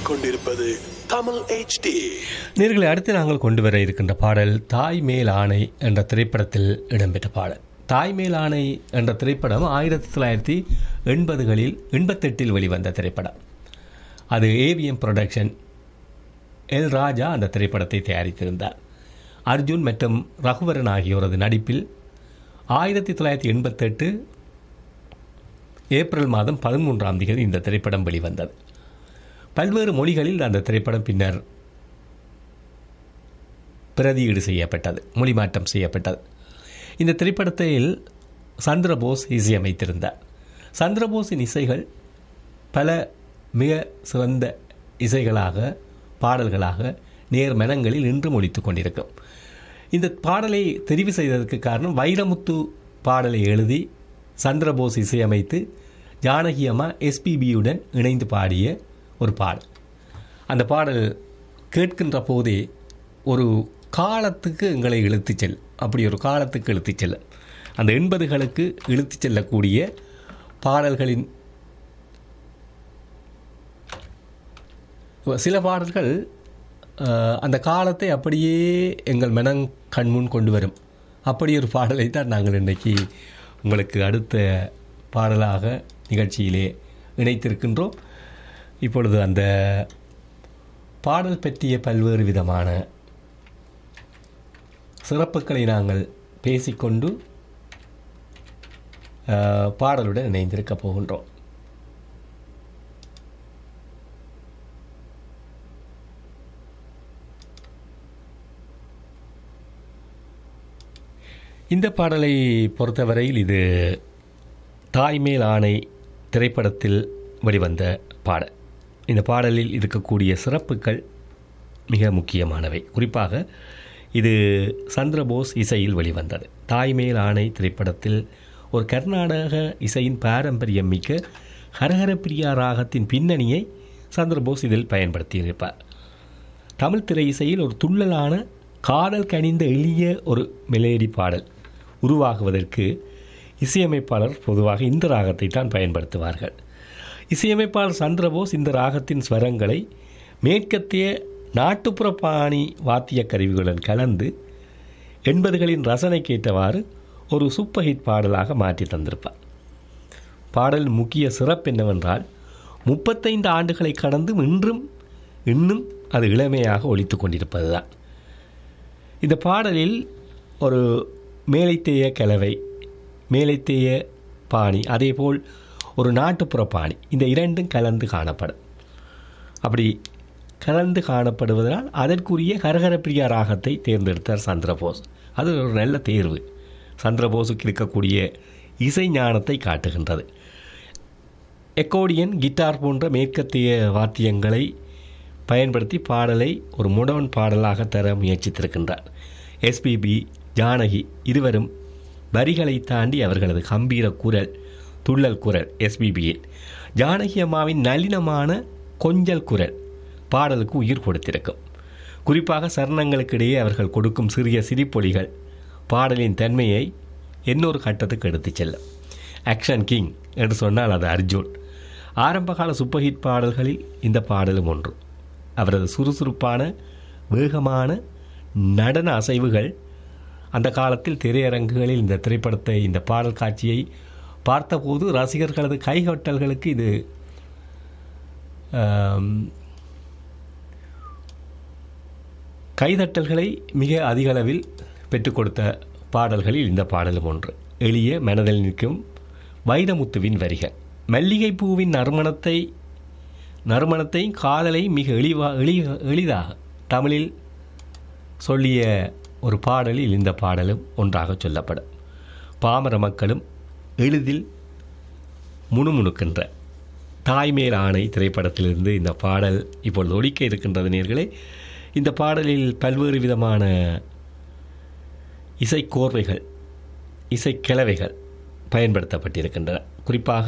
கேட்டுக்கொண்டிருப்பது தமிழ் HD நேர்களை அடுத்து நாங்கள் கொண்டு வர இருக்கின்ற பாடல் தாய் மேல் ஆணை என்ற திரைப்படத்தில் இடம்பெற்ற பாடல் தாய் மேல் ஆணை என்ற திரைப்படம் ஆயிரத்தி தொள்ளாயிரத்தி எண்பதுகளில் எண்பத்தெட்டில் வெளிவந்த திரைப்படம் அது ஏவிஎம் புரொடக்ஷன் எல் ராஜா அந்த திரைப்படத்தை தயாரித்திருந்தார் அர்ஜுன் மற்றும் ரகுவரன் ஆகியோரது நடிப்பில் ஆயிரத்தி தொள்ளாயிரத்தி எண்பத்தெட்டு ஏப்ரல் மாதம் பதிமூன்றாம் தேதி இந்த திரைப்படம் வெளிவந்தது பல்வேறு மொழிகளில் அந்த திரைப்படம் பின்னர் பிரதியீடு செய்யப்பட்டது மொழிமாற்றம் செய்யப்பட்டது இந்த திரைப்படத்தில் சந்திரபோஸ் இசையமைத்திருந்தார் சந்திரபோஸின் இசைகள் பல மிக சிறந்த இசைகளாக பாடல்களாக நேர் மனங்களில் இன்றும் ஒழித்துக் கொண்டிருக்கும் இந்த பாடலை தெரிவு செய்ததற்கு காரணம் வைரமுத்து பாடலை எழுதி சந்திரபோஸ் இசையமைத்து ஜானகி அம்மா எஸ்பிபியுடன் இணைந்து பாடிய ஒரு பாடல் அந்த பாடல் கேட்கின்ற போதே ஒரு காலத்துக்கு எங்களை இழுத்துச் செல் அப்படி ஒரு காலத்துக்கு இழுத்துச் செல்ல அந்த எண்பதுகளுக்கு இழுத்துச் செல்லக்கூடிய பாடல்களின் சில பாடல்கள் அஹ், அந்த காலத்தை அப்படியே எங்கள் மனம் கண்முன் கொண்டு வரும் அப்படி ஒரு பாடலை தான் நாங்கள் இன்றைக்கி உங்களுக்கு அடுத்த பாடலாக நிகழ்ச்சியிலே இணைத்திருக்கின்றோம் இப்பொழுது அந்த பாடல் பற்றிய பல்வேறு விதமான சிறப்புகளை நாங்கள் பேசிக்கொண்டு அஹ், பாடலுடன் இணைந்திருக்கப் போகின்றோம் இந்த பாடலை பொறுத்தவரையில் இது தாய்மேல் ஆணை திரைப்படத்தில் வெளிவந்த பாடல் இந்த பாடலில் இருக்கக்கூடிய சிறப்புகள் மிக முக்கியமானவை குறிப்பாக இது சந்திரபோஸ் இசையில் வெளிவந்தது தாய்மேல் ஆணை திரைப்படத்தில் ஒரு கர்நாடக இசையின் பாரம்பரியம் மிக்க ஹரஹரப்பிரியா ராகத்தின் பின்னணியை சந்திரபோஸ் இதில் பயன்படுத்தியிருப்பார் தமிழ் திரை இசையில் ஒரு துள்ளலான காதல் கனிந்த எளிய ஒரு மெலேடி பாடல் உருவாகுவதற்கு இசையமைப்பாளர் பொதுவாக இந்த ராகத்தை தான் பயன்படுத்துவார்கள் இசையமைப்பாளர் சந்திரபோஸ் இந்த ராகத்தின் ஸ்வரங்களை மேற்கத்திய நாட்டுப்புற பாணி வாத்திய கருவிகளுடன் கலந்து எண்பதுகளின் ரசனைக்கேற்றவாறு ஒரு சூப்பர் ஹிட் பாடலாக மாற்றி தந்திருப்பார் பாடல் முக்கிய சிறப்பு என்னவென்றால் முப்பத்தைந்து ஆண்டுகளை கடந்தும் இன்றும் இன்னும் அது இளமையாக ஒலித்து கொண்டிருப்பதுதான் இந்த பாடலில் ஒரு மேலைத்தேய கலவை மேலைத்தேய பாணி அதேபோல் ஒரு நாட்டுப்புற பாணி இந்த இரண்டும் கலந்து காணப்படும் அப்படி கலந்து காணப்படுவதனால் அதற்குரிய ஹரஹரப்பிரியா ராகத்தை தேர்ந்தெடுத்தார் சந்திரபோஸ் அது ஒரு நல்ல தேர்வு சந்திரபோஸுக்கு இருக்கக்கூடிய இசை ஞானத்தை காட்டுகின்றது எக்கோடியன் கிட்டார் போன்ற மேற்கத்திய வாத்தியங்களை பயன்படுத்தி பாடலை ஒரு முடவன் பாடலாக தர முயற்சித்திருக்கின்றார் எஸ்பிபி ஜானகி இருவரும் வரிகளை தாண்டி அவர்களது கம்பீர குரல் துள்ளல் குரல் எஸ்பிபியில் ஜானகி அம்மாவின் நளினமான கொஞ்சல் குரல் பாடலுக்கு உயிர் கொடுத்திருக்கும் குறிப்பாக சரணங்களுக்கிடையே அவர்கள் கொடுக்கும் சிறிய சிரிப்பொலிகள் பாடலின் தன்மையை இன்னொரு கட்டத்துக்கு எடுத்துச் செல்லும் ஆக்ஷன் கிங் என்று சொன்னால் அது அர்ஜுன் ஆரம்பகால சூப்பர் ஹிட் பாடல்களில் இந்த பாடலும் ஒன்று அவரது சுறுசுறுப்பான வேகமான நடன அசைவுகள் அந்த காலத்தில் திரையரங்குகளில் இந்த திரைப்படத்தை இந்த பாடல் காட்சியை பார்த்தபோது ரசிகர்களது கைகொட்டல்களுக்கு இது ஆம், கைதட்டல்களை மிக அதிக அளவில் பெற்றுக் கொடுத்த பாடல்களில் இந்த பாடலும் ஒன்று எளிய மனதில் நிற்கும் வைரமுத்துவின் வரிகள் மல்லிகை பூவின் நறுமணத்தை நறுமணத்தை காதலை மிக எளிவா எளி எளிதாக தமிழில் சொல்லிய ஒரு பாடலில் இந்த பாடலும் ஒன்றாக சொல்லப்படும் பாமர மக்களும் எளிதில் முணுமுணுக்கின்ற தாய்மேல் ஆணை திரைப்படத்திலிருந்து இந்த பாடல் இப்பொழுது ஒலிக்க இருக்கின்றது நேர்களே இந்த பாடலில் பல்வேறு விதமான இசைக்கோர்வைகள் இசைக்கிழவைகள் பயன்படுத்தப்பட்டிருக்கின்றன குறிப்பாக